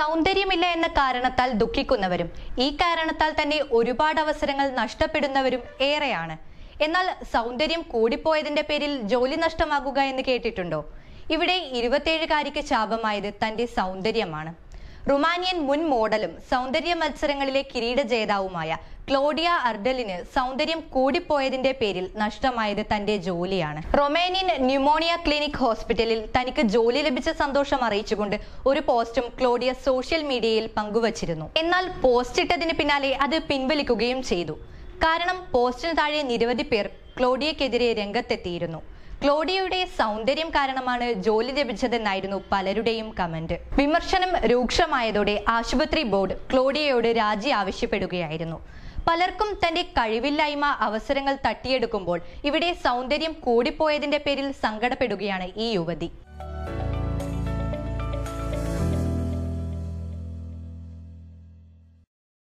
സൗന്ദര്യമില്ല എന്ന കാരണത്താൽ ദുഃഖിക്കുന്നവരും ഈ കാരണത്താൽ തന്നെ ഒരുപാട് അവസരങ്ങൾ നഷ്ടപ്പെടുന്നവരും ഏറെയാണ് എന്നാൽ സൗന്ദര്യം കൂടിപ്പോയതിന്റെ പേരിൽ ജോലി നഷ്ടമാകുക എന്ന് കേട്ടിട്ടുണ്ടോ ഇവിടെ ഇരുപത്തിയേഴുകാരിക്ക് ശാപമായത് തന്റെ സൗന്ദര്യമാണ് റുമാനിയൻ മുൻ മോഡലും സൗന്ദര്യ മത്സരങ്ങളിലെ കിരീട ജേതാവുമായ ക്ലോഡിയ അർഡലിന് സൗന്ദര്യം കൂടിപ്പോയതിന്റെ പേരിൽ നഷ്ടമായത് തന്റെ ജോലിയാണ് റൊമേനിയൻ ന്യൂമോണിയ ക്ലിനിക് ഹോസ്പിറ്റലിൽ തനിക്ക് ജോലി ലഭിച്ച സന്തോഷം അറിയിച്ചുകൊണ്ട് ഒരു പോസ്റ്റും ക്ലോഡിയ സോഷ്യൽ മീഡിയയിൽ പങ്കുവച്ചിരുന്നു എന്നാൽ പോസ്റ്റ് ഇട്ടതിന് പിന്നാലെ അത് പിൻവലിക്കുകയും ചെയ്തു കാരണം പോസ്റ്റിന് താഴെ നിരവധി പേർ ക്ലോഡിയക്കെതിരെ രംഗത്തെത്തിയിരുന്നു ക്ലോഡിയയുടെ സൗന്ദര്യം കാരണമാണ് ജോലി ലഭിച്ചതെന്നായിരുന്നു പലരുടെയും കമന്റ് വിമർശനം രൂക്ഷമായതോടെ ആശുപത്രി ബോർഡ് ക്ലോഡിയയോട് രാജി ആവശ്യപ്പെടുകയായിരുന്നു പലർക്കും തന്റെ കഴിവില്ലായ്മ അവസരങ്ങൾ തട്ടിയെടുക്കുമ്പോൾ ഇവിടെ സൗന്ദര്യം കൂടിപ്പോയതിന്റെ പേരിൽ സങ്കടപ്പെടുകയാണ് ഈ യുവതി